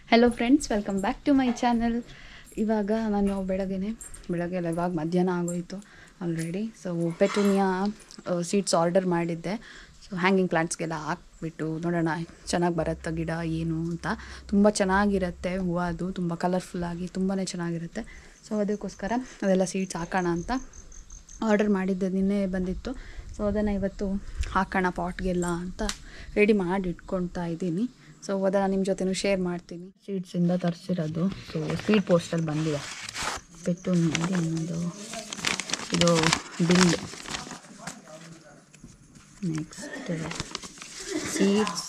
Hello friends welcome back to my channel ಇವಾಗ ನಾನು ಬೆಳಗ್ಗೆನೆ ಬೆಳಗ್ಗೆ ಅಲ್ಲ ಇವಾಗ ಮಧ್ಯಾಹ್ನ ಆಗೋಯಿತು already so petunia seeds order ಮಾಡಿದ್ದೆ ಸೊ ಹ್ಯಾಂಗಿಂಗ್ ಪ್ಲಾಂಟ್ಸ್ಗೆಲ್ಲ ಹಾಕ್ಬಿಟ್ಟು ನೋಡೋಣ ಚೆನ್ನಾಗಿ ಬರುತ್ತಾ ಗಿಡ ಏನು ಅಂತ ತುಂಬ ಚೆನ್ನಾಗಿರುತ್ತೆ ಹೂವು ಅದು ತುಂಬ ಕಲರ್ಫುಲ್ಲಾಗಿ ತುಂಬಾ ಚೆನ್ನಾಗಿರುತ್ತೆ ಸೊ ಅದಕ್ಕೋಸ್ಕರ ಅದೆಲ್ಲ ಸೀಡ್ಸ್ ಹಾಕೋಣ ಅಂತ ಆರ್ಡರ್ ಮಾಡಿದ್ದೆ ನಿನ್ನೆ ಬಂದಿತ್ತು ಸೊ ಅದನ್ನು ಇವತ್ತು ಹಾಕೋಣ ಪಾಟ್ಗೆಲ್ಲ ಅಂತ ರೆಡಿ ಮಾಡಿ ಇಟ್ಕೊಳ್ತಾ ಇದ್ದೀನಿ ಸೊ ಅದನ್ನು ನಿಮ್ಮ ಜೊತೆನೂ ಶೇರ್ ಮಾಡ್ತೀನಿ ಸೀಡ್ಸಿಂದ ತರಿಸಿರೋದು ಸೊ ಸ್ಪೀಡ್ ಪೋಸ್ಟಲ್ಲಿ ಬಂದಿದೆ ಪೆಟ್ಟು ಇನ್ನೊಂದು ಇದು bill next seeds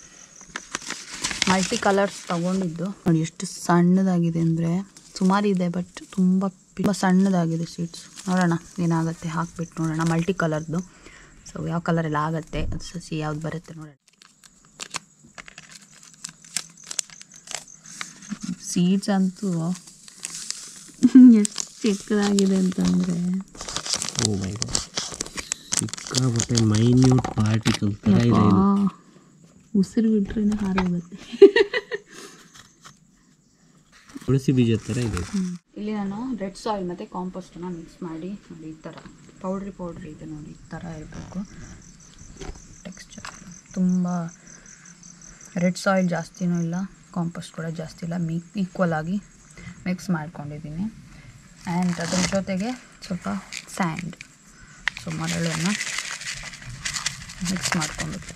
multi colours ತಗೊಂಡಿದ್ದು ನೋಡಿ ಎಷ್ಟು ಸಣ್ಣದಾಗಿದೆ ಅಂದರೆ ಸುಮಾರು ಇದೆ ಬಟ್ ತುಂಬ ತುಂಬ ಸಣ್ಣದಾಗಿದೆ ಸೀಡ್ಸ್ ನೋಡೋಣ ಏನಾಗುತ್ತೆ ಹಾಕ್ಬಿಟ್ಟು ನೋಡೋಣ ಮಲ್ಟಿ ಕಲರ್ದು ಸೊ ಯಾವ ಕಲರೆಲ್ಲ ಆಗುತ್ತೆ ಅದು ಸಸಿ ಯಾವ್ದು ಬರುತ್ತೆ ನೋಡೋಣ ಸೀಡ್ಸ್ ಅಂತೂ ಎಷ್ಟು ಚಿಕ್ಕದಾಗಿದೆ ಅಂತಂದರೆ ಓ ಮೈ ಗಾಡ್ ಸಿಕ್ಕಾಪಟ್ಟೆ ಮೈನ್ಯೂಟ್ ಪಾರ್ಟಿಕಲ್ ಥರ ಇದೆ ಇದು ಉಸಿರು ಬಿಟ್ರೆ ಹಾರೋಗುತ್ತೆ ತುಳಸಿ ಬೀಜದ ಥರ ಇದೆ ಇದು. ಇಲ್ಲಿ ನಾನು ರೆಡ್ ಸಾಯಿಲ್ ಮತ್ತು ಕಾಂಪೋಸ್ಟನ್ನ ಮಿಕ್ಸ್ ಮಾಡಿ ನೋಡಿ ಈ ಥರ ಪೌಡ್ರಿ ಪೌಡ್ರಿ ಇದೆ ನೋಡಿ ಈ ಥರ ಇರಬೇಕು ಟೆಕ್ಸ್ಚರ್ ತುಂಬ ರೆಡ್ ಸಾಯಿಲ್ ಜಾಸ್ತಿನೂ ಇಲ್ಲ ಕಾಂಪೋಸ್ಟ್ ಕೂಡ ಜಾಸ್ತಿ ಇಲ್ಲ ಮಿ ಈಕ್ವಲ್ ಆಗಿ ಮಿಕ್ಸ್ ಮಾಡ್ಕೊಂಡಿದ್ದೀನಿ ಆ್ಯಂಡ್ ಅದ್ರ ಜೊತೆಗೆ ಸ್ವಲ್ಪ ಸ್ಯಾಂಡ್ ಸೊ ಮರಳನ್ನು ಮಿಕ್ಸ್ ಮಾಡ್ಕೊಂಡ್ಬಿಟ್ಟು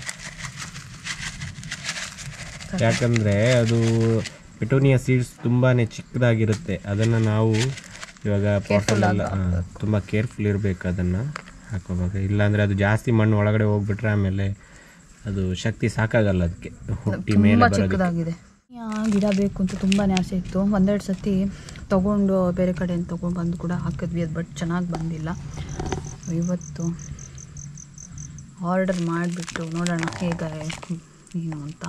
ಯಾಕಂದರೆ ಅದು ಪೆಟೋನಿಯಾ ಸೀಡ್ಸ್ ತುಂಬಾ ಚಿಕ್ಕದಾಗಿರುತ್ತೆ ಅದನ್ನು ನಾವು ಇವಾಗ ಪಾಟಲ್ಲೆಲ್ಲ ತುಂಬ ಕೇರ್ಫುಲ್ ಇರಬೇಕು ಅದನ್ನು ಹಾಕೋವಾಗ ಇಲ್ಲಾಂದರೆ ಅದು ಜಾಸ್ತಿ ಮಣ್ಣು ಒಳಗಡೆ ಹೋಗ್ಬಿಟ್ರೆ ಆಮೇಲೆ ಅದು ಶಕ್ತಿ ಸಾಕಾಗಲ್ಲ ಅದಕ್ಕೆ ಹುಟ್ಟಿ ಮೇಲೆ ತುಂಬ ಬರೋದಕ್ಕೆ ಚಿಕ್ಕದಾಗಿದೆ ಯಾ, ಗಿಡ ಬೇಕು ಅಂತ ತುಂಬಾ ಆಸೆ ಇತ್ತು ಒಂದೆರಡು ಸತಿ ತೊಗೊಂಡು ಬೇರೆ ಕಡೆಯಿಂದ ತೊಗೊಂಡು ಬಂದು ಕೂಡ ಹಾಕಿದ್ವಿ ಅದು ಬಟ್ ಚೆನ್ನಾಗಿ ಬಂದಿಲ್ಲ ಇವತ್ತು ಆರ್ಡರ್ ಮಾಡಿಬಿಟ್ಟು ನೋಡೋಣ ಹೇಗೆ ಏನು ಅಂತ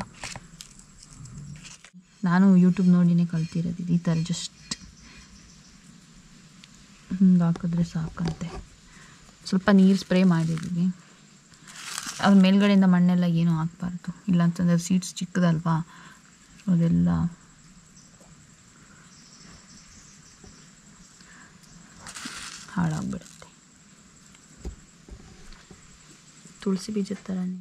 ನಾನು ಯೂಟ್ಯೂಬ್ ನೋಡಿನೇ ಕಲ್ತಿರೋದು ಇದು ಈ ಥರ ಜಸ್ಟ್ ಹಿಂಗೆ ಹಾಕಿದ್ರೆ ಸಾಕಂತೆ ಸ್ವಲ್ಪ ನೀರು ಸ್ಪ್ರೇ ಮಾಡಿದ್ದೀವಿ ಅದ್ರ ಮೇಲ್ಗಡೆಯಿಂದ ಮಣ್ಣೆಲ್ಲ ಏನೂ ಹಾಕ್ಬಾರ್ದು ಇಲ್ಲಾಂತಂದ್ರೆ ಸೀಡ್ಸ್ ಚಿಕ್ಕದಲ್ವಾ ಅದೆಲ್ಲ ಹಾಳಾಗ್ಬಿಡುತ್ತೆ ತುಳಸಿ ಬೀಜದ ಥರನೇ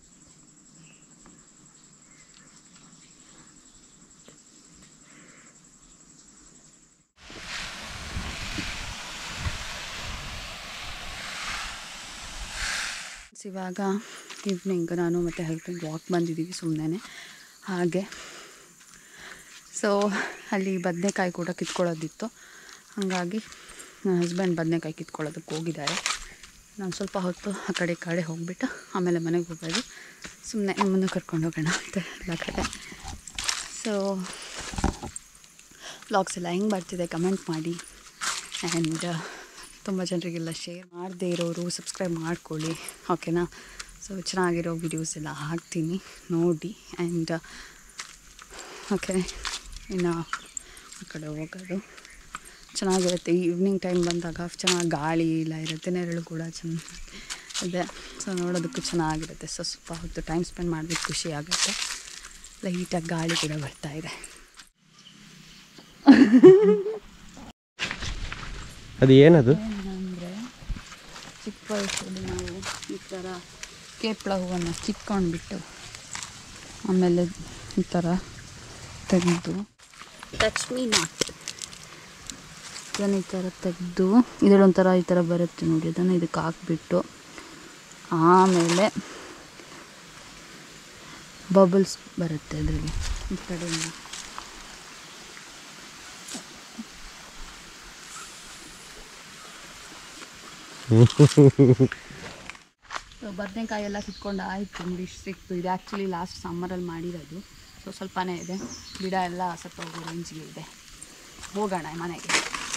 ಇವಾಗ ಈವ್ನಿಂಗ್ ನಾನು ಮತ್ತು ಹಸ್ಬೆಂಡ್ ವಾಕ್ ಬಂದಿದ್ದೀವಿ ಸುಮ್ಮನೆ ಹಾಗೆ ಸೊ ಅಲ್ಲಿ ಬದನೆಕಾಯಿ ಕೂಡ ಕಿತ್ಕೊಳ್ಳೋದಿತ್ತು ಹಾಗಾಗಿ ನನ್ನ ಹಸ್ಬೆಂಡ್ ಬದನೆಕಾಯಿ ಕಿತ್ಕೊಳ್ಳೋದಕ್ಕೆ ಹೋಗಿದ್ದಾರೆ ನಾನು ಸ್ವಲ್ಪ ಹೊತ್ತು ಆ ಕಡೆ ಈ ಕಡೆ ಹೋಗ್ಬಿಟ್ಟು ಆಮೇಲೆ ಮನೆಗೆ ಹೋಗೋದು ಸುಮ್ಮನೆ ನಿಮ್ಮನ್ನು ಕರ್ಕೊಂಡು ಹೋಗೋಣ ಅಂತ ಎಲ್ಲ ಕಡೆ ಸೊ ವ್ಲಾಗ್ಸ್ ಎಲ್ಲ ಹೆಂಗೆ ಬರ್ತಿದೆ ಕಮೆಂಟ್ ಮಾಡಿ ಆ್ಯಂಡ್ ತುಂಬ ಜನರಿಗೆಲ್ಲ ಶೇರ್ ಮಾಡದೇ ಇರೋರು ಸಬ್ಸ್ಕ್ರೈಬ್ ಮಾಡ್ಕೊಳ್ಳಿ ಓಕೆನಾ ಸೊ ಚೆನ್ನಾಗಿರೋ ವಿಡಿಯೋಸ್ ಎಲ್ಲ ಹಾಕ್ತೀನಿ ನೋಡಿ ಆ್ಯಂಡ್ ಓಕೆ ಇನ್ನು ಆ ಕಡೆ ಹೋಗೋದು ಚೆನ್ನಾಗಿರುತ್ತೆ ಈವ್ನಿಂಗ್ ಟೈಮ್ ಬಂದಾಗ ಚೆನ್ನಾಗಿ ಗಾಳಿ ಎಲ್ಲ ಇರುತ್ತೆ ನೆರಳು ಕೂಡ ಚೆನ್ನಾಗಿ ಇದೆ ಸೊ ನೋಡೋದಕ್ಕೂ ಚೆನ್ನಾಗಿರುತ್ತೆ ಸೊ ಸ್ವಲ್ಪ ಹೊತ್ತು ಟೈಮ್ ಸ್ಪೆಂಡ್ ಮಾಡೋದಕ್ಕೆ ಖುಷಿ ಆಗುತ್ತೆ ಲೈಟಾಗಿ ಗಾಳಿ ಕೂಡ ಬರ್ತಾ ಇದೆ ಅದು ಏನದು ಏನಂದರೆ ಚಿಕ್ಕ ವಯಸ್ಸಲ್ಲಿ ನಾವು ಈ ಥರ ಕೇಪಳ ಹೂವನ್ನು ಕಿತ್ಕೊಂಡ್ಬಿಟ್ಟು ಆಮೇಲೆ ಈ ಥರ ತೆಗೆದು ಟಚ್ ಮೀ ನಾಟ್ ಇದನ್ನು ಈ ಥರ ತೆಗೆದು ಇದರೊಂಥರ ಈ ಥರ ಬರುತ್ತೆ ನೋಡಿ ಅದನ್ನು ಇದಕ್ಕೆ ಹಾಕ್ಬಿಟ್ಟು ಆಮೇಲೆ ಬಬಲ್ಸ್ ಬರುತ್ತೆ ಅದರಲ್ಲಿ ಈ ಕಡೆಯಿಂದ ಬದನೆಕಾಯಿ ಎಲ್ಲ ಕಿತ್ಕೊಂಡು ಆಯಿತು ನೋಡಿ ಇಷ್ಟು ಸಿಕ್ತು ಇದು ಆ್ಯಕ್ಚುಲಿ ಲಾಸ್ಟ್ ಸಮ್ಮರಲ್ಲಿ ಮಾಡಿರೋದು ಸೊ ಸ್ವಲ್ಪನೇ ಇದೆ ಗಿಡ ಎಲ್ಲ ಸತ್ತೋಗೋ ರೇಂಜ್ಗೆ ಇದೆ ಹೋಗೋಣ ಮನೆಗೆ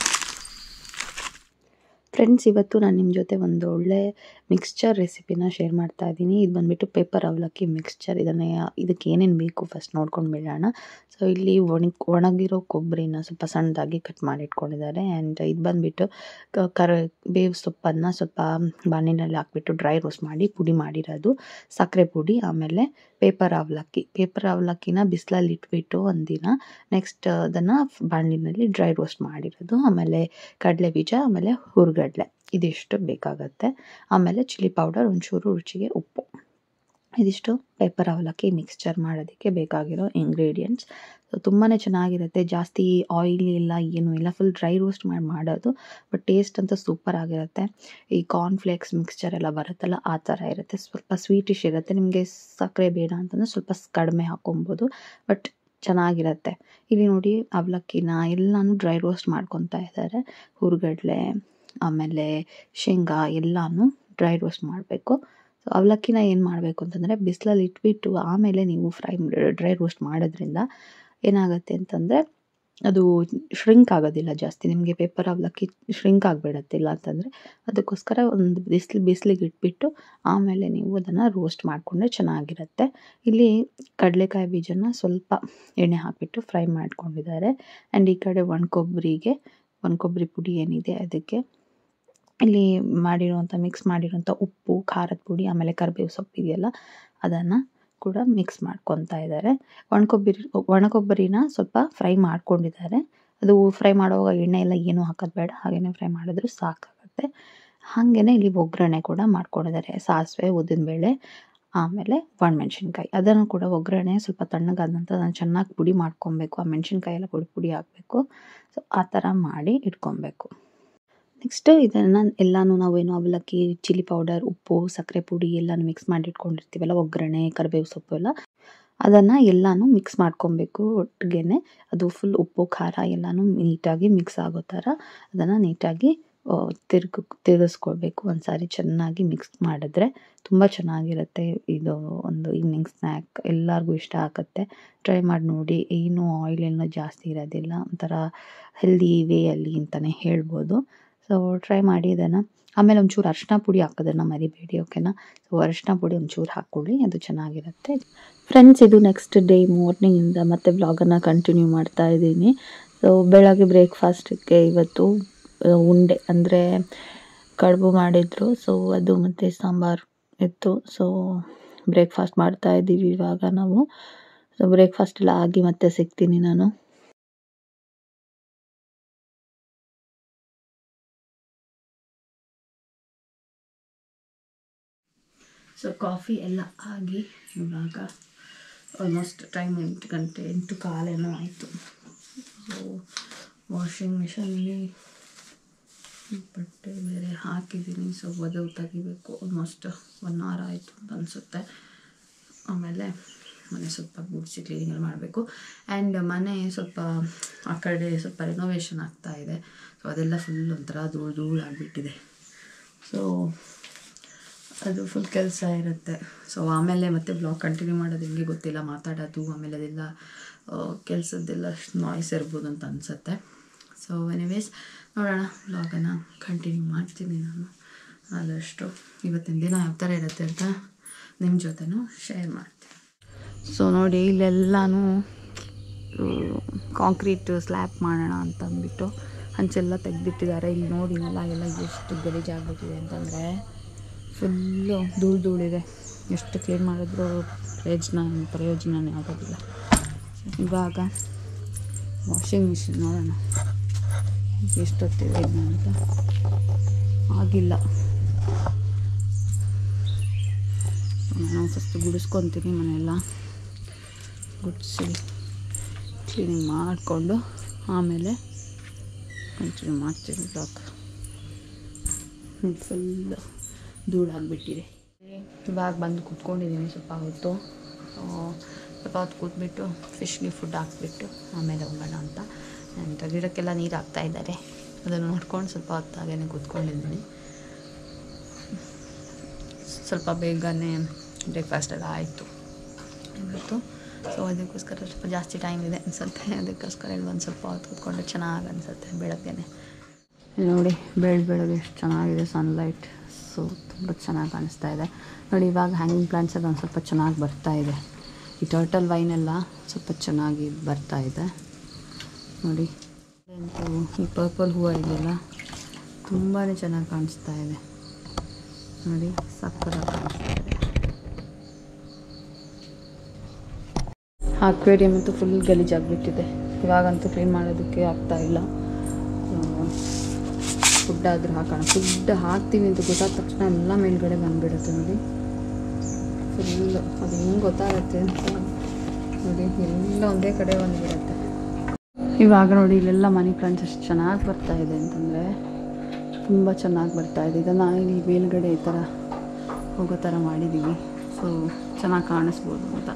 ಫ್ರೆಂಡ್ಸ್ ಇವತ್ತು ನಾನು ನಿಮ್ಮ ಜೊತೆ ಒಂದು ಒಳ್ಳೆ ಮಿಕ್ಸ್ಚರ್ ರೆಸಿಪಿನ ಶೇರ್ ಮಾಡ್ತಾ ಇದ್ದೀನಿ ಇದು ಬಂದುಬಿಟ್ಟು ಪೇಪರ್ ಅವಲಕ್ಕಿ ಮಿಕ್ಸ್ಚರ್ ಇದನ್ನು ಇದಕ್ಕೆ ಏನೇನು ಬೇಕು ಫಸ್ಟ್ ನೋಡ್ಕೊಂಡು ಬಿಡೋಣ ಸೊ ಇಲ್ಲಿ ಒಣ ಒಣಗಿರೋ ಕೊಬ್ಬರಿನ ಸ್ವಲ್ಪ ಸಣ್ಣದಾಗಿ ಕಟ್ ಮಾಡಿ ಇಟ್ಕೊಂಡಿದ್ದಾರೆ ಆ್ಯಂಡ್ ಇದು ಬಂದುಬಿಟ್ಟು ಕರ ಬೇವು ಸೊಪ್ಪನ್ನು ಸ್ವಲ್ಪ ಬಾಣಲಿನಲ್ಲಿ ಹಾಕ್ಬಿಟ್ಟು ಡ್ರೈ ರೋಸ್ಟ್ ಮಾಡಿ ಪುಡಿ ಮಾಡಿರೋದು ಸಕ್ಕರೆ ಪುಡಿ ಆಮೇಲೆ ಪೇಪರ್ ಅವಲಕ್ಕಿ ಪೇಪರ್ ಅವಲಕ್ಕಿನ ಬಿಸಿಲಲ್ಲಿ ಇಟ್ಬಿಟ್ಟು ಒಂದಿನ ನೆಕ್ಸ್ಟ್ ಅದನ್ನು ಬಾಣಲಿನಲ್ಲಿ ಡ್ರೈ ರೋಸ್ಟ್ ಮಾಡಿರೋದು ಆಮೇಲೆ ಕಡಲೆ ಬೀಜ ಆಮೇಲೆ ಹುರ್ಗಡ್ಲೆ ಇದಿಷ್ಟು ಬೇಕಾಗತ್ತೆ ಆಮೇಲೆ ಚಿಲ್ಲಿ ಪೌಡರ್ ಒಂಚೂರು ರುಚಿಗೆ ಉಪ್ಪು ಇದಿಷ್ಟು ಪೇಪರ್ ಅವಲಕ್ಕಿ ಮಿಕ್ಸ್ಚರ್ ಮಾಡೋದಕ್ಕೆ ಬೇಕಾಗಿರೋ ಇಂಗ್ರೀಡಿಯೆಂಟ್ಸ್ ಸೊ ತುಂಬಾ ಚೆನ್ನಾಗಿರುತ್ತೆ ಜಾಸ್ತಿ ಆಯಿಲ್ ಇಲ್ಲ ಏನೂ ಇಲ್ಲ ಫುಲ್ ಡ್ರೈ ರೋಸ್ಟ್ ಮಾಡಿ ಮಾಡೋದು ಬಟ್ ಟೇಸ್ಟ್ ಅಂತೂ ಸೂಪರ್ ಆಗಿರುತ್ತೆ ಈ ಕಾರ್ನ್ಫ್ಲೇಕ್ಸ್ ಮಿಕ್ಸ್ಚರ್ ಎಲ್ಲ ಬರುತ್ತಲ್ಲ ಆ ಥರ ಇರುತ್ತೆ ಸ್ವಲ್ಪ ಸ್ವೀಟಿಶ್ ಇರುತ್ತೆ ನಿಮಗೆ ಸಕ್ಕರೆ ಬೇಡ ಅಂತಂದರೆ ಸ್ವಲ್ಪ ಸ್- ಕಡಿಮೆ ಹಾಕೊಬೋದು ಬಟ್ ಚೆನ್ನಾಗಿರುತ್ತೆ ಇಲ್ಲಿ ನೋಡಿ ಅವಲಕ್ಕಿನ ಎಲ್ಲನೂ ಡ್ರೈ ರೋಸ್ಟ್ ಮಾಡ್ಕೊತಾ ಇದ್ದಾರೆ ಹುರ್ಗಡ್ಲೆ ಆಮೇಲೆ ಶೇಂಗಾ ಎಲ್ಲನೂ ಡ್ರೈ ರೋಸ್ಟ್ ಮಾಡಬೇಕು ಸೊ ಅವಲಕ್ಕಿನ ಏನು ಮಾಡಬೇಕು ಅಂತಂದರೆ ಬಿಸಿಲಲ್ಲಿ ಇಟ್ಬಿಟ್ಟು ಆಮೇಲೆ ನೀವು ಫ್ರೈ ಡ್ರೈ ರೋಸ್ಟ್ ಮಾಡೋದ್ರಿಂದ ಏನಾಗುತ್ತೆ ಅಂತಂದರೆ ಅದು ಶ್ರಿಂಕ್ ಆಗೋದಿಲ್ಲ ಜಾಸ್ತಿ ನಿಮಗೆ ಪೇಪರ್ ಅವಲಕ್ಕಿ ಶ್ರಿಂಕ್ ಆಗಿಬಿಡತ್ತೆ ಇಲ್ಲ ಅಂತಂದರೆ ಅದಕ್ಕೋಸ್ಕರ ಒಂದು ಬಿಸಿಲು ಬಿಸಿಲಿಗೆ ಇಟ್ಬಿಟ್ಟು ಆಮೇಲೆ ನೀವು ಅದನ್ನು ರೋಸ್ಟ್ ಮಾಡಿಕೊಂಡ್ರೆ ಚೆನ್ನಾಗಿರುತ್ತೆ ಇಲ್ಲಿ ಕಡಲೆಕಾಯಿ ಬೀಜನ ಸ್ವಲ್ಪ ಎಣ್ಣೆ ಹಾಕಿಬಿಟ್ಟು ಫ್ರೈ ಮಾಡ್ಕೊಂಡಿದ್ದಾರೆ ಆ್ಯಂಡ್ ಈ ಕಡೆ ಒಣ ಕೊಬ್ಬರಿಗೆ ಒಣ ಕೊಬ್ಬರಿ ಪುಡಿ ಏನಿದೆ ಅದಕ್ಕೆ ಇಲ್ಲಿ ಮಾಡಿರುವಂಥ ಮಿಕ್ಸ್ ಮಾಡಿರುವಂಥ ಉಪ್ಪು ಖಾರದ ಪುಡಿ ಆಮೇಲೆ ಕರಿಬೇವು ಸೊಪ್ಪು ಇದೆಯಲ್ಲ ಅದನ್ನು ಕೂಡ ಮಿಕ್ಸ್ ಮಾಡ್ಕೊತಾ ಇದ್ದಾರೆ ಒಣ ಕೊಬ್ಬರಿ ಒಣ ಕೊಬ್ಬರಿನ ಸ್ವಲ್ಪ ಫ್ರೈ ಮಾಡ್ಕೊಂಡಿದ್ದಾರೆ ಅದು ಫ್ರೈ ಮಾಡುವಾಗ ಎಣ್ಣೆ ಎಲ್ಲ ಏನೂ ಹಾಕೋದು ಬೇಡ ಹಾಗೆಯೇ ಫ್ರೈ ಮಾಡಿದ್ರು ಸಾಕಾಗುತ್ತೆ ಹಾಗೆಯೇ ಇಲ್ಲಿ ಒಗ್ಗರಣೆ ಕೂಡ ಮಾಡ್ಕೊಂಡಿದ್ದಾರೆ ಸಾಸಿವೆ ಉದ್ದಿನಬೇಳೆ ಆಮೇಲೆ ಒಣಮೆಣ್ಸಿನ್ಕಾಯಿ ಅದನ್ನು ಕೂಡ ಒಗ್ಗರಣೆ ಸ್ವಲ್ಪ ತಣ್ಣಗಾದ ನಂತರ ಅದನ್ನು ಚೆನ್ನಾಗಿ ಪುಡಿ ಮಾಡ್ಕೊಬೇಕು ಆ ಮೆಣಸಿನ್ಕಾಯಿ ಎಲ್ಲ ಪುಡಿ ಪುಡಿ ಹಾಕಬೇಕು ಸೊ ಆ ಥರ ಮಾಡಿ ಇಟ್ಕೊಬೇಕು ನೆಕ್ಸ್ಟು ಇದನ್ನು ಎಲ್ಲನೂ ನಾವೇನು ಅವಲಕ್ಕಿ ಚಿಲ್ಲಿ ಪೌಡರ್ ಉಪ್ಪು ಸಕ್ಕರೆ ಪುಡಿ ಎಲ್ಲನೂ ಮಿಕ್ಸ್ ಮಾಡಿ ಇಟ್ಕೊಂಡಿರ್ತೀವಲ್ಲ ಒಗ್ಗರಣೆ ಕರಿಬೇವು ಸೊಪ್ಪು ಎಲ್ಲ ಅದನ್ನು ಎಲ್ಲನೂ ಮಿಕ್ಸ್ ಮಾಡ್ಕೊಬೇಕು ಒಟ್ಟಿಗೆ ಅದು ಫುಲ್ ಉಪ್ಪು ಖಾರ ಎಲ್ಲನೂ ನೀಟಾಗಿ ಮಿಕ್ಸ್ ಆಗೋ ಥರ ಅದನ್ನು ನೀಟಾಗಿ ತಿರ್ಗು ತಿರುಗಿಸ್ಕೊಳ್ಬೇಕು ಒಂದು ಸಾರಿ ಚೆನ್ನಾಗಿ ಮಿಕ್ಸ್ ಮಾಡಿದ್ರೆ ತುಂಬ ಚೆನ್ನಾಗಿರುತ್ತೆ ಇದು ಒಂದು ಈವ್ನಿಂಗ್ ಸ್ನ್ಯಾಕ್ ಎಲ್ಲರಿಗೂ ಇಷ್ಟ ಆಗುತ್ತೆ ಟ್ರೈ ಮಾಡಿ ನೋಡಿ ಏನು ಆಯಿಲ್ ಏನೋ ಜಾಸ್ತಿ ಇರೋದಿಲ್ಲ ಒಂಥರ ಹೆಲ್ದಿ ವೇಯಲ್ಲಿ ಅಂತಲೇ ಹೇಳ್ಬೋದು ಸೊ ಟ್ರೈ ಮಾಡಿ ಇದನ್ನು ಆಮೇಲೆ ಒಂಚೂರು ಅರಿಶಿನ ಪುಡಿ ಹಾಕೋದನ್ನು ಮರಿಬೇಡಿ ಓಕೆನಾ ಸೊ ಅರಿಶಿನ ಪುಡಿ ಒಂಚೂರು ಹಾಕ್ಕೊಳ್ಳಿ ಅದು ಚೆನ್ನಾಗಿರುತ್ತೆ ಫ್ರೆಂಡ್ಸ್ ಇದು ನೆಕ್ಸ್ಟ್ ಡೇ ಮಾರ್ನಿಂಗಿಂದ ಮತ್ತೆ ವ್ಲಾಗನ್ನು ಕಂಟಿನ್ಯೂ ಮಾಡ್ತಾ ಇದ್ದೀನಿ ಸೊ ಬೆಳಗ್ಗೆ ಬ್ರೇಕ್ಫಾಸ್ಟಿಗೆ ಇವತ್ತು ಆ, ಉಂಡೆ ಅಂದರೆ ಕಡುಬು ಮಾಡಿದ್ರು ಸೊ ಅದು ಮತ್ತು ಸಾಂಬಾರು ಇತ್ತು ಸೊ ಬ್ರೇಕ್ಫಾಸ್ಟ್ ಮಾಡ್ತಾ ಇದ್ದೀವಿ ಇವಾಗ ನಾವು ಸೊ ಬ್ರೇಕ್ಫಾಸ್ಟ್ ಎಲ್ಲ ಆಗಿ ಮತ್ತೆ ಸಿಗ್ತೀನಿ ನಾನು ಸೊ ಕಾಫಿ ಎಲ್ಲ ಆಗಿ ಇವಾಗ ಆಲ್ಮೋಸ್ಟ್ ಟೈಮ್ ಎಂಟು ಗಂಟೆ ಎಂಟು ಕಾಲೇನೋ ಆಯಿತು ಸೊ ವಾಷಿಂಗ್ ಮಿಷನಲ್ಲಿ ಬಟ್ಟೆ ಬೇರೆ ಹಾಕಿದ್ದೀನಿ ಸೊ ಅದು ತೆಗಿಬೇಕು ಆಲ್ಮೋಸ್ಟ್ ಒನ್ ಅವರ್ ಆಯಿತು ಅಂತ ಅನಿಸುತ್ತೆ ಆಮೇಲೆ ಮನೆ ಸ್ವಲ್ಪ ಗುಡಿಸಿ ಕ್ಲೀನಿಂಗ್ ಮಾಡಬೇಕು ಆ್ಯಂಡ್ ಮನೆ ಸ್ವಲ್ಪ ಆ ಕಡೆ ಸ್ವಲ್ಪ ರಿನೋವೇಷನ್ ಆಗ್ತಾ ಇದೆ ಸೊ ಅದೆಲ್ಲ ಫುಲ್ ಒಂಥರ ಧೂಳು ಧೂಳು ಆಗಿಬಿಟ್ಟಿದೆ ಸೊ ಅದು ಫುಲ್ ಕೆಲಸ ಇರುತ್ತೆ ಸೊ ಆಮೇಲೆ ಮತ್ತೆ ಬ್ಲಾಗ್ ಕಂಟಿನ್ಯೂ ಮಾಡೋದು ಹೆಂಗೆ ಗೊತ್ತಿಲ್ಲ ಮಾತಾಡೋದು ಆಮೇಲೆ ಅದೆಲ್ಲ ಕೆಲಸದ್ದೆಲ್ಲ ನಾಯ್ಸ್ ಇರ್ಬೋದು ಅಂತ ಅನಿಸುತ್ತೆ ಸೊ ಎನಿವೇಸ್ ನೋಡೋಣ ಬ್ಲಾಗನ್ನು ಕಂಟಿನ್ಯೂ ಮಾಡ್ತೀನಿ ನಾನು ಆದಷ್ಟು ಇವತ್ತಿನ ದಿನ ಯಾವ ಥರ ಇರುತ್ತೆ ಅಂತ ನಿಮ್ಮ ಜೊತೆನೂ ಶೇರ್ ಮಾಡ್ತೀನಿ ಸೊ ನೋಡಿ ಇಲ್ಲೆಲ್ಲನೂ ಕಾಂಕ್ರೀಟ್ ಸ್ಲ್ಯಾಬ್ ಮಾಡೋಣ ಅಂತ ಅಂದ್ಬಿಟ್ಟು ಹಂಚೆಲ್ಲ ತೆಗೆದಿಟ್ಟಿದ್ದಾರೆ ಇಲ್ಲಿ ನೋಡಿ ನೆಲ ಎಲ್ಲ ಎಷ್ಟು ಗಲೀಜಾಗ್ಬಿಟ್ಟಿದೆ ಅಂತಂದರೆ ಫುಲ್ಲು ಧೂಳು ಧೂಳಿದೆ ಎಷ್ಟು ಕ್ಲೀನ್ ಮಾಡಿದ್ರೂ ಪ್ರಯೋಜನ ಪ್ರಯೋಜನನೇ ಆಗೋದಿಲ್ಲ ಇವಾಗ ವಾಷಿಂಗ್ ಮಿಷಿನ್ ನೋಡೋಣ ಎಷ್ಟೊತ್ತಿದೆ ಇನ್ನು ಅಂತ ಆಗಿಲ್ಲ ನಾನು ಫಸ್ಟ್ ಗುಡಿಸ್ಕೊತೀನಿ ಮನೆಯೆಲ್ಲ ಗುಡಿಸಿ ಕ್ಲೀನಿಂಗ್ ಮಾಡಿಕೊಂಡು ಆಮೇಲೆ ಕಂಟಿನ್ಯೂ ಮಾಡ್ತೀನಿ ಬ್ಲಾಗ್ ಫುಲ್ ಧೂಳಾಗ್ಬಿಟ್ಟಿದೆ ಇವಾಗ ಬಂದು ಕೂತ್ಕೊಂಡಿದ್ದೀನಿ ಸ್ವಲ್ಪ ಹೊತ್ತು ಆ, ಸ್ವಲ್ಪ ಹೊತ್ತು ಕೂತ್ಬಿಟ್ಟು ಫಿಶ್ಗೆ ಫುಡ್ ಹಾಕ್ಬಿಟ್ಟು ಆಮೇಲೆ ಹೋಗೋಣ ಅಂತ ಆ್ಯಂಡ್ ಗಿಡಕ್ಕೆಲ್ಲ ನೀರು ಹಾಕ್ತಾ ಇದ್ದಾರೆ ಅದನ್ನು ನೋಡ್ಕೊಂಡು ಸ್ವಲ್ಪ ಹೊತ್ತಾಗೇ ಕೂತ್ಕೊಂಡಿದ್ದೀನಿ ಸ್ವಲ್ಪ ಬೇಗನೆ ಬ್ರೇಕ್ಫಾಸ್ಟ್ ಎಲ್ಲ ಆಯಿತು ಇವತ್ತು ಸೊ ಅದಕ್ಕೋಸ್ಕರ ಸ್ವಲ್ಪ ಜಾಸ್ತಿ ಟೈಮ್ ಇದೆ ಅನಿಸುತ್ತೆ ಅದಕ್ಕೋಸ್ಕರ ಇಲ್ಲಿ ಒಂದು ಸ್ವಲ್ಪ ಹೊತ್ತು ಕೂತ್ಕೊಂಡ್ರೆ ಚೆನ್ನಾಗಿ ಅನಿಸುತ್ತೆ ಬೆಳಗ್ಗೆನೆ ನೋಡಿ ಬೆಳ್ ಬೆಳಗ್ಗೆ ಎಷ್ಟು ಚೆನ್ನಾಗಿದೆ ಸನ್ಲೈಟ್ ಸೊ ತುಂಬ ಚೆನ್ನಾಗಿ ಕಾಣಿಸ್ತಾ ಇದೆ ನೋಡಿ ಇವಾಗ ಹ್ಯಾಂಗಿಂಗ್ ಪ್ಲಾಂಟ್ಸ್ ಎಲ್ಲ ಒಂದು ಸ್ವಲ್ಪ ಚೆನ್ನಾಗಿ ಬರ್ತಾ ಇದೆ ಈ ಟರ್ಟಲ್ ವೈನ್ ಎಲ್ಲ ಸ್ವಲ್ಪ ಚೆನ್ನಾಗಿ ಬರ್ತಾ ಇದೆ ನೋಡಿ ಅಂತೂ ಈ ಪರ್ಪಲ್ ಹೂವು ಇದೆಯಲ್ಲ ತುಂಬಾ ಚೆನ್ನಾಗಿ ಕಾಣಿಸ್ತಾ ಇದೆ ನೋಡಿ ಸಕ್ಕತ್ತಾಗಿ ಕಾಣಿಸ್ತಾ ಇದೆ ಅಕ್ವೇರಿಯಮ್ ಅಂತೂ ಫುಲ್ ಗಲೀಜಾಗಿಬಿಟ್ಟಿದೆ ಇವಾಗಂತೂ ಕ್ಲೀನ್ ಮಾಡೋದಕ್ಕೆ ಆಗ್ತಾ ಇಲ್ಲ ಫುಡ್ ಆದರೂ ಹಾಕೋಣ ಫುಡ್ ಹಾಕ್ತೀವಿ ಅಂತ ಗೊತ್ತಾದ ತಕ್ಷಣ ಎಲ್ಲ ಮೇಲ್ಗಡೆ ಬಂದುಬಿಡುತ್ತೆ ನೋಡಿ ಫುಲ್ ಅದು ಹೆಂಗೆ ಗೊತ್ತಾಗುತ್ತೆ ಅಂತ ನೋಡಿ ಎಲ್ಲ ಒಂದೇ ಕಡೆ ಬಂದುಬಿಡುತ್ತೆ ಇವಾಗ ನೋಡಿ ಇಲ್ಲೆಲ್ಲ ಮನಿ ಪ್ಲಾಂಟ್ಸ್ ಎಷ್ಟು ಚೆನ್ನಾಗಿ ಬರ್ತಾ ಇದೆ ಅಂತಂದರೆ ತುಂಬ ಚೆನ್ನಾಗಿ ಬರ್ತಾ ಇದೆ ಇದನ್ನು ಇಲ್ಲಿ ಮೇಲ್ಗಡೆ ಈ ಥರ ಹೋಗೋ ಥರ ಮಾಡಿದ್ದೀವಿ ಸೊ ಚೆನ್ನಾಗಿ ಕಾಣಿಸ್ಬೋದು ಅಂತ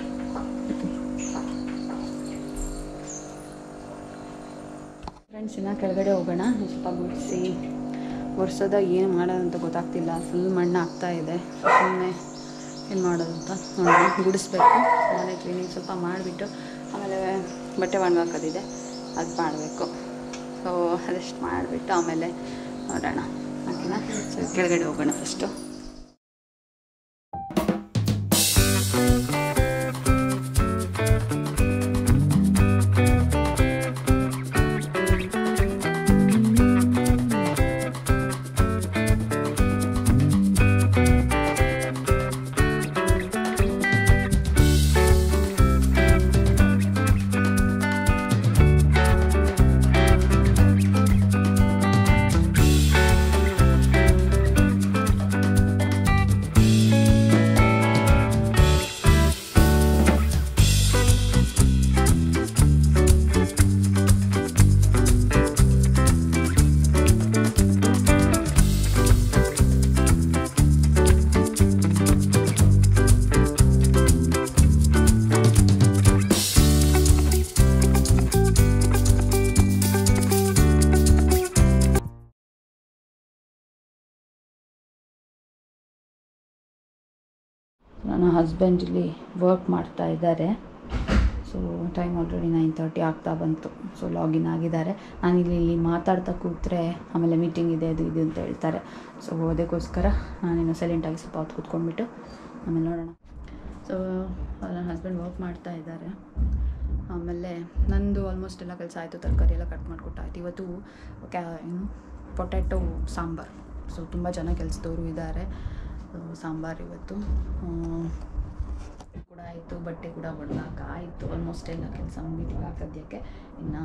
ಫ್ರೆಂಡ್ಸ್ ಇನ್ನು ಕೆಳಗಡೆ ಹೋಗೋಣ ಸ್ವಲ್ಪ ಗುಡಿಸಿ ವರ್ಷದ ಏನು ಮಾಡೋದು ಅಂತ ಗೊತ್ತಾಗ್ತಿಲ್ಲ ಫುಲ್ ಮಣ್ಣು ಆಗ್ತಾ ಇದೆ ಸುಮ್ಮನೆ ಏನು ಮಾಡೋದು ಅಂತ ನೋಡಿ ಗುಡಿಸ್ಬೇಕು ಮನೆ ಕ್ಲೀನಿಂಗ್ ಸ್ವಲ್ಪ ಮಾಡಿಬಿಟ್ಟು ಆಮೇಲೆ ಬಟ್ಟೆ ಒಣಗಾಕೋದಿದೆ ಅದು ಮಾಡಬೇಕು ಸೊ ಅದಷ್ಟು ಮಾಡಿಬಿಟ್ಟು ಆಮೇಲೆ ನೋಡೋಣ ಓಕೆನಾ ಸೊ ಕೆಳಗಡೆ ಹೋಗೋಣ ಫಸ್ಟು ನನ್ನ ಹಸ್ಬೆಂಡ್ ಇಲ್ಲಿ ವರ್ಕ್ ಮಾಡ್ತಾ ಇದ್ದಾರೆ so time already nine thirty ಆಗ್ತಾ ಬಂತು ಸೊ ಲಾಗಿನ್ ಆಗಿದ್ದಾರೆ ನಾನು ಇಲ್ಲಿ ಇಲ್ಲಿ ಮಾತಾಡ್ತಾ ಕೂತ್ರೆ ಆಮೇಲೆ ಮೀಟಿಂಗ್ ಇದೆ ಅದು ಇದು ಅಂತ ಹೇಳ್ತಾರೆ ಸೊ ಅದಕ್ಕೋಸ್ಕರ ನಾನಿನ್ನು ಸೈಲೆಂಟಾಗಿ ಸ್ವಲ್ಪ ಹೊತ್ತು ಕೂತ್ಕೊಂಡ್ಬಿಟ್ಟು ಆಮೇಲೆ ನೋಡೋಣ ಸೊ ನನ್ನ ಹಸ್ಬೆಂಡ್ ವರ್ಕ್ ಮಾಡ್ತಾ ಇದ್ದಾರೆ ಆಮೇಲೆ ನಂದು ಆಲ್ಮೋಸ್ಟ್ ಎಲ್ಲ ಕೆಲಸ ಆಯಿತು ತರಕಾರಿ ಎಲ್ಲ ಕಟ್ ಮಾಡಿಕೊಟ್ಟಾಯ್ತು ಇವತ್ತು ಕ್ಯಾ ಏನು ಪೊಟ್ಯಾಟೊ ಸಾಂಬಾರು ಸೊ ತುಂಬ ಜನ ಕೆಲಸದವರು ಇದ್ದಾರೆ ಸೊ ಸಾಂಬಾರು ಇವತ್ತು ಹ್ಮ್, ಕೂಡ ಆಯಿತು ಬಟ್ಟೆ ಕೂಡ ಒಣಗಾಕ ಆಯಿತು ಆಲ್ಮೋಸ್ಟ್ ಎಲ್ಲ ಕೆಲಸ ಮುಗಿತು ಸದ್ಯಕ್ಕೆ ಇನ್ನು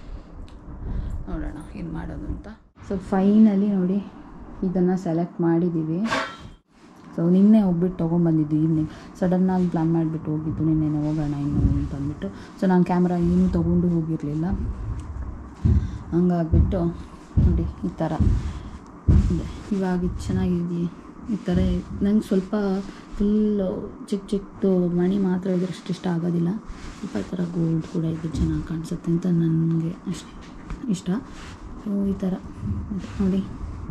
ನೋಡೋಣ ಏನು ಮಾಡೋದು ಅಂತ ಸೊ ಫೈನಲಿ ನೋಡಿ ಇದನ್ನು ಸೆಲೆಕ್ಟ್ ಮಾಡಿದ್ದೀವಿ ಸೊ ನಿನ್ನೆ ಹೋಗ್ಬಿಟ್ಟು ತೊಗೊಂಬಂದಿದ್ದು ಈವ್ನಿಂಗ್ ಸಡನ್ನಾಗಿ ಪ್ಲ್ಯಾನ್ ಮಾಡಿಬಿಟ್ಟು ಹೋಗಿದ್ದು ನಿನ್ನೆ ಹೋಗೋಣ ಇನ್ನು ಅಂತ ಅಂದ್ಬಿಟ್ಟು ಸೊ ನಾನು ಕ್ಯಾಮ್ರಾ ಏನೂ ತೊಗೊಂಡು ಹೋಗಿರಲಿಲ್ಲ ಹಂಗಾಗ್ಬಿಟ್ಟು ನೋಡಿ ಈ ಥರ ಇದೆ ಇವಾಗ ಇದು ಚೆನ್ನಾಗಿದೆ ಈ ಥರ ನಂಗೆ ಸ್ವಲ್ಪ ಫುಲ್ಲು ಚಿಕ್ಕ ಚಿಕ್ಕದು ಮಣಿ ಮಾತ್ರ ಇದ್ರೆ ಅಷ್ಟು ಇಷ್ಟ ಆಗೋದಿಲ್ಲ ಸ್ವಲ್ಪ ಈ ಥರ ಗೋಲ್ಡ್ ಕೂಡ ಇದ್ರೆ ಚೆನ್ನಾಗಿ ಕಾಣಿಸುತ್ತೆ ಅಂತ ನನಗೆ ಅಷ್ಟು ಇಷ್ಟ ಸೊ ಈ ಥರ ಇದೆ ನೋಡಿ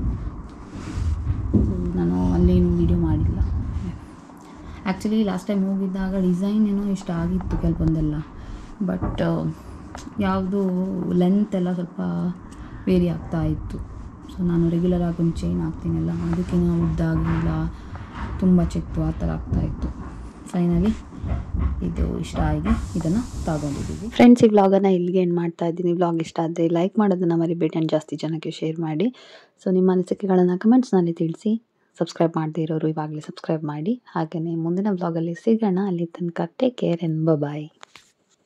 ಸೊ ನಾನು ಅಲ್ಲೇನು ವೀಡಿಯೋ ಮಾಡಿಲ್ಲ ಆ್ಯಕ್ಚುಲಿ ಲಾಸ್ಟ್ ಟೈಮ್ ಹೋಗಿದ್ದಾಗ ಡಿಸೈನ್ ಏನೋ ಇಷ್ಟ ಆಗಿತ್ತು ಕೆಲವೊಂದೆಲ್ಲ ಬಟ್ ಯಾವುದು ಲೆಂತ್ ಎಲ್ಲ ಸ್ವಲ್ಪ ವೇರಿ ಆಗ್ತಾ ಇತ್ತು ಸೊ ನಾನು ರೆಗ್ಯುಲರ್ ಆಗಿ ಒಂದು ಚೈನ್ ಹಾಕ್ತೀನಲ್ಲ ಅದಕ್ಕಿಂತ ಉದ್ದಾಗಿಲ್ಲ ತುಂಬ ಚಿಕ್ಕದು ಆ ಥರ ಆಗ್ತಾ ಇತ್ತು ಫೈನಲಿ ಇದು ಇಷ್ಟ ಆಗಿ ಇದನ್ನು ತಗೊಂಡಿದ್ದೀವಿ ಫ್ರೆಂಡ್ಸ್ ಈ ವ್ಲಾಗನ್ನು ಇಲ್ಲಿಗೆ ಎಂಡ್ ಮಾಡ್ತಾ ಇದ್ದೀನಿ ವ್ಲಾಗ್ ಇಷ್ಟ ಆದರೆ ಲೈಕ್ ಮಾಡೋದನ್ನು ಮರಿಬೇಡಿ ಆ್ಯಂಡ್ ಜಾಸ್ತಿ ಜನಕ್ಕೆ ಶೇರ್ ಮಾಡಿ ಸೊ ನಿಮ್ಮ ಅನಿಸಿಕೆಗಳನ್ನು ಕಮೆಂಟ್ಸ್ನಲ್ಲಿ ತಿಳಿಸಿ ಸಬ್ಸ್ಕ್ರೈಬ್ ಮಾಡದೇ ಇರೋರು ಇವಾಗಲೇ ಸಬ್ಸ್ಕ್ರೈಬ್ ಮಾಡಿ ಹಾಗೆಯೇ ಮುಂದಿನ ವ್ಲಾಗಲ್ಲಿ ಸಿಗೋಣ ಅಲ್ಲಿ ತನಕ ಟೇಕ್ ಕೇರ್ ಆ್ಯಂಡ್ ಬಾಯ್